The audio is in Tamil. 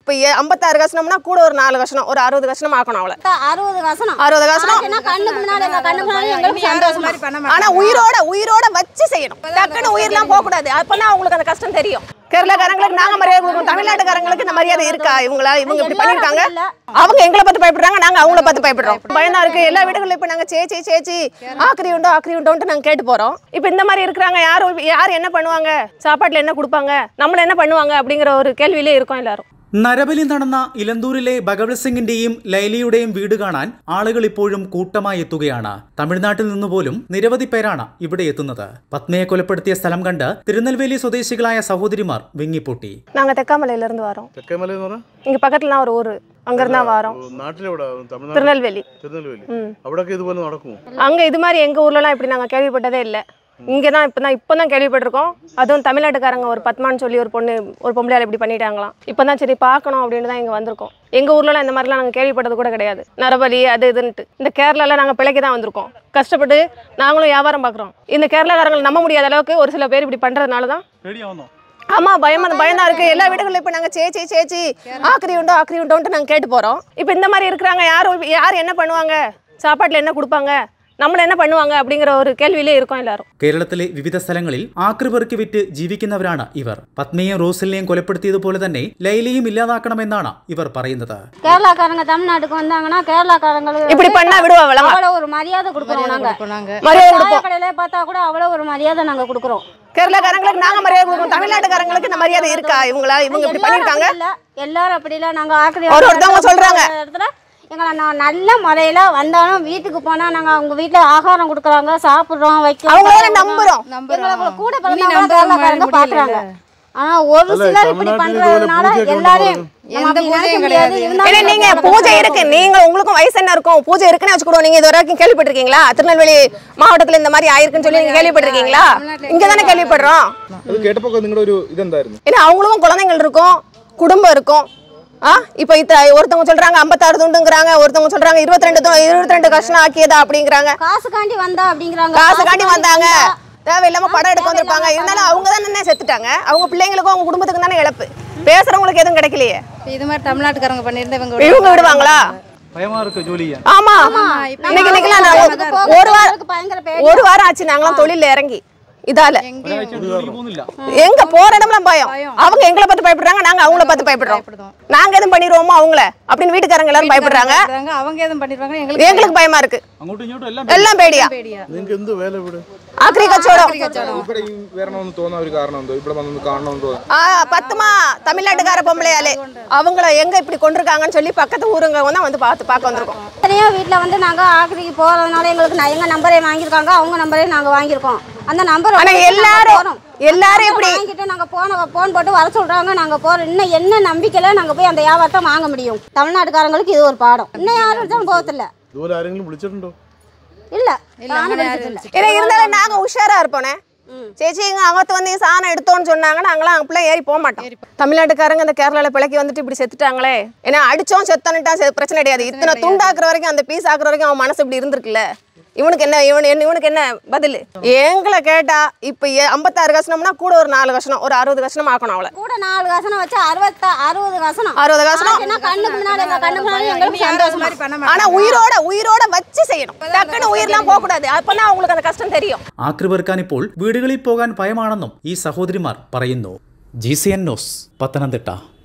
இப்போ ஐம்பத்தாறு கஷ்டம்னா கூட ஒரு நாலு கஷ்டம் ஒரு அறுபது கஷ்டம் ஆக்கணும் அவளை அறுபது கசனம் அறுபது கஷ்டம் ஆச்சுன்னா கண்ணுக்கு முன்னாடி எங்க கண்ணுக்கு முன்னாடி எங்களுக்கு சந்தோஷமா ஆனா உயிரோட உயிரோட வச்சு செய்யணும் டக்குன்னு உயிர்லாம் போக கூடாது அப்பதான் அவங்களுக்கு அந்த கஷ்டம் தெரியும் கேரளாக்காரங்களுக்கு நாங்க மரியாதை கொடுக்கணும் தமிழ்நாட்டுக்காரங்களுக்கு இந்த மரியாதை இருக்கா இவங்களா இவங்க இப்படி பண்ணிருக்காங்க அவங்க எங்களை பார்த்து பயப்படுறாங்க நாங்க அவங்கள பார்த்து பயப்படுறோம் பயனா இருக்கு எல்லா வீடுகளிலும் இப்ப நாங்க சேச்சி சேச்சி ஆக்கிரி உண்டோ ஆக்கிரி உண்டோன்ட்டு நாங்க கேட்டு போறோம் இப்ப இந்த மாதிரி இருக்கிறாங்க யார் யார் என்ன பண்ணுவாங்க சாப்பாட்டுல என்ன கொடுப்பாங்க நம்மள என்ன பண்ணுவாங்க அப்படிங்கிற ஒரு கேள்வியிலே இருக்கோம் எல்லாரும் നരബലി നടന്ന ഇലന്തൂരിലെ ഭഗവത് സിംഗിന്റെയും ലൈലിയുടെയും വീട് കാണാൻ ആളുകൾ ഇപ്പോഴും കൂട്ടമായി എത്തുകയാണ് തമിഴ്നാട്ടിൽ നിന്ന് പോലും നിരവധി പേരാണ് ഇവിടെ എത്തുന്നത് പത്മയെ കൊലപ്പെടുത്തിയ സ്ഥലം കണ്ട് തിരുനെൽവേലി സ്വദേശികളായ സഹോദരിമാർ വിങ്ങിപ്പൊട്ടി நாங்க தெக்காமலையில இருந்து வரோம் തെക്കേമല എന്ന് പറഞ്ഞാൽ இங்க பக்கத்துல தான் ஒரு ஊரு அங்க இருந்தா வரோம் നാട്ടിലെവിടെ തമിഴ്നാട് திருநெல்வேலி തിരുനെൽവേലി ம். അവിടെയൊക്കെ ഇതുപോലെ നടക്കുമോ அங்க இது மாதிரி எங்க ஊர்லலாம் இப்படி நாங்க கேள்விப்பட்டதே இல்லை இங்கே தான் இப்போ தான் இப்போ தான் கேள்விப்பட்டிருக்கோம் அதுவும் தமிழ்நாட்டுக்காரங்க ஒரு பத்மான்னு சொல்லி ஒரு பொண்ணு ஒரு பொம்பளையால் இப்படி பண்ணிட்டாங்களாம் இப்போ தான் சரி பார்க்கணும் அப்படின்னு தான் இங்கே வந்திருக்கோம் எங்கள் ஊர்லலாம் இந்த மாதிரிலாம் நாங்கள் கேள்விப்பட்டது கூட கிடையாது நரபலி அது இதுன்ட்டு இந்த கேரளாவில் நாங்கள் பிழைக்க தான் வந்திருக்கோம் கஷ்டப்பட்டு நாங்களும் வியாபாரம் பார்க்குறோம் இந்த கேரளாக்காரங்களை நம்ப முடியாத அளவுக்கு ஒரு சில பேர் இப்படி பண்ணுறதுனால தான் പേടിയാവുന്നോ ஆமா பயமா பயமா இருக்கு எல்லா வீடுகளிலும் இப்போ நாங்க சேச்சி சேச்சி ஆக்கிரி உண்டோ ஆக்கிரி உண்டோன்ட்டு நாங்க கேட்டு போறோம் இப்போ இந்த மாதிரி இருக்கிறாங்க யார் யார் என்ன பண்ணுவாங்க சாப்பாட்டுல என்ன கொடுப்பாங்க நம்மள என்ன பண்ணுவாங்க அப்படிங்கிற ஒரு கேள்வியிலே இருக்கோம் எல்லாரும் കേരളത്തിലെ വിവിധ സ്ഥലങ്ങളിൽ ആക്രിപെറുക്കി വിറ്റ് ജീവിക്കുന്നവരാണ് ഇവർ പത്മയെയും റോസലിനെയും കൊലപ്പെടുത്തിയതുപോലെ തന്നെ ലൈലയും ഇല്ലാതാക്കണമെന്നാണ് ഇവർ പറയുന്നത് கேரளாக்காரங்க தமிழ்நாட்டுக்கு வந்தாங்கன்னா கேரளாக்காரங்களுக்கு இப்படி பண்ணா விடுவாங்களா அவ்வளவு ஒரு மரியாதை கொடுக்குறோம் நாங்க மரியாதை சாய கொடுப்போம் கடையில பார்த்தா கூட அவ்வளவு ஒரு மரியாதை நாங்க கொடுக்குறோம் கேரளாக்காரங்களுக்கு நாங்க மரியாதை கொடுக்கணும் தமிழ்நாட்டுக்காரங்களுக்கு இந்த மரியாதை இருக்கா இவங்களா இவங்க இப்படி பண்ணிருக்காங்க இல்ல எல்லாரும் அப்படி இல்ல நாங்க ஆக்கிரி ஒரு ஒருத்தவங்க சொல்றாங்க. இடத்துல எங்களை நான் நல்ல முறையில வந்தாலும் வீட்டுக்கு போனா நாங்க அவங்க வீட்டுல ஆகாரம் கொடுக்குறாங்க சாப்பிடுறோம் வைக்கிறோம் அவங்கள நம்புறோம் எங்களை கூட பிறந்தவங்க கேரளாக்காரங்க பாக்குறாங்க ஆனா ஒரு அல்ல, சிலர் இப்படி தமிழ்நாட்டுல பண்றதுனால இதுவரை பூஜை எல்லாரையும் கொண்டு நம்ம அப்படி நினைக்க முடியாது ஏன்னா இருந்தாலும் நீங்க பூஜை இருக்கு நீங்க உங்களுக்கும் வயசு என்ன இருக்கும் பூஜை இருக்குன்னு வச்சுக்கிடுவோம் நீங்க இது வரைக்கும் கேள்விப்பட்டிருக்கீங்களா திருநெல்வேலி மாவட்டத்துல இந்த மாதிரி ஆயிருக்குன்னு சொல்லி நீங்க கேள்விப்பட்டிருக்கீங்களா இங்க தானே கேள்விப்படுறோம் അത് കേട്ടപ്പോ നിങ്ങളുടെ ഒരു ഇതെന്തായിരുന്നു ஏன்னா அவங்களுக்கும் குழந்தைகள் இருக்கும் குடும்பம் இருக்கும் ஆ இப்போ இத்த ஒருத்தவங்க சொல்றாங்க ஐம்பத்தாறு துண்டுங்கிறாங்க ஒருத்தவங்க சொல்றாங்க இருபத்தி ரெண்டு இருபத்தி ரெண்டு கஷ்டம் ஆக்கியதா அப்படிங்கிறாங்க காசுக்காண்டி வந்தா அப்படிங்கிறாங்க காசுக்காண்டி வந்தாங்க தேவையில்லாம படம் எடுக்க வந்திருப்பாங்க இருந்தாலும் அவங்க தானே செத்துட்டாங்க அவங்க பிள்ளைங்களுக்கும் அவங்க குடும்பத்துக்கும் தானே இழப்பு பேசுறவங்களுக்கு எதுவும் கிடைக்கலையே இது மாதிரி தமிழ்நாட்டுக்காரங்க பண்ணியிருந்தா இவங்க இவங்க விடுவாங்களா ഭയമാ ഇருக்கு ജോലി ചെയ്യാൻ ஆமா இன்னைக்கு இன்னைக்கெல்லாம் நான் ஒரு- ஒரு வாரம் பயங்கர பே ஒரு வாரம் ஆச்சு நாங்களாம் தொழில இறங்கி இதால ഒരാഴ്ച ജോലിക്ക് പോകുന്നില്ല எங்க போற இடம்லாம் பயம் அவங்க எங்களை பார்த்து பயப்படுறாங்க நாங்க அவங்கள பார்த்து பயப்படுறோம் நாங்க எதுவும் பண்ணிடுவோமோ அவங்கள அப்படின்னு வீட்டுக்காரங்க எல்லாரும் பயப்படுறாங்க பயப்படுறாங்க அவங்க எதுவும் பண்ணிருப்பாங்க எங்களுக்கு எங்களுக்கு பயமா இருக்கு അങ്ങോട്ടും ഇങ്ങോട്ടും എല്ലാം எல்லாம் பேடியா பேடியா നിങ്ങൾക്ക് എന്ത് വേല ഇവിടെ ஆக்ரி கச்சோடம் ഇവിടെ ഈ വരണമെന്ന് തോന്നാൻ ഒരു കാരണം എന്തോ ഇവിടെ വന്നൊന്ന് കാണണമെന്ന് തോന്നുന്നു ஆ, பத்துமா தமிழ்நாட்டுக்கார பொம்பளையாலே அவங்கள எங்க இப்படி கொண்டிருக்காங்கன்னு சொல்லி பக்கத்து ஊருங்க தான் வந்து பார்த்து பார்க்க வந்திருக்கோம் எத்தனையோ வீட்டில் வந்து நாங்கள் ஆக்கிரிக்கு போகிறதுனால எங்களுக்கு நான் எங்கள் நம்பரே வாங்கியிருக்காங்க அவங்க நம்பரே நாங்கள் வாங்கியிருக்கோம் அந்த நம்பர் ஆனா எல்லாரும் எல்லாரும் இப்படி வாங்கிட்டு நாங்கள் போன ஃபோன் போட்டு வர சொல்கிறாங்க நாங்கள் போகிறோம் இன்னும் என்ன நம்பிக்கையில் நாங்கள் போய் அந்த வியாபாரத்தை வாங்க முடியும் தமிழ்நாட்டுக்காரங்களுக்கு இது ஒரு பாடம் இன்னும் யாரும் எடுத்தாலும் போகத்தில்ல ഇതുപോലെ ആരെങ്കിലും വിളിച്ചിട്ടുണ്ടോ இல்லை இல்ல അങ്ങനെ யாரும் இல்லை ஏன்னா இருந்தாலும் நாங்க உஷாரா இருப்போனே சேச்சி எங்க அவத்து வந்து சாணம் எடுத்தோம்னு சொன்னாங்க நாங்களாம் அங்கே ஏறி போக மாட்டோம் தமிழ்நாட்டுக்காரங்க இந்த கேரளால பிழைக்கி வந்துட்டு இப்படி செத்துட்டாங்களே ஏன்னா அடிச்சோம் செத்தனுட்டா பிரச்சனை கிடையாது இத்தனை துண்டாக்குற வரைக்கும் அந்த பீஸ் ஆக்குற வரைக்கும் அவன் மனசு இப்படி இருந்திருக்குல்ல இவனுக்கு என்ன இவன் என்ன இவனுக்கு என்ன பதில் எங்களை கேட்டா இப்ப ஏ- ஐம்பத்தாறு கஷ்டம்னா கூட ஒரு நாலு கஷ்டம் ஒரு அறுபது கஷ்டம் ஆக்கணும் அவளை கூட நாலு கசனம் வச்சு அறுபத்தா அறுபது கசனம் அறுபது கஷ்டம் ஆச்சுன்னா கண்ணுக்கு முன்னாடி எங்கள் கண்ணுக்கு முன்னாடி எங்களுக்கு சந்தோஷமா ஆனா உயிரோட உயிரோட வச்சு செய்யணும் டக்குன்னு உயிர்லாம் போக கூடாது அப்பதான் அவங்களுக்கு அந்த கஷ்டம் தெரியும் ആക്രിപെറുക്കാൻ ഇപ്പോൾ വീടുകളിൽ പോകാൻ ഭയമാണെന്നും ഈ സഹോദരിമാർ പറയുന്നു G C N news Pathanamthitta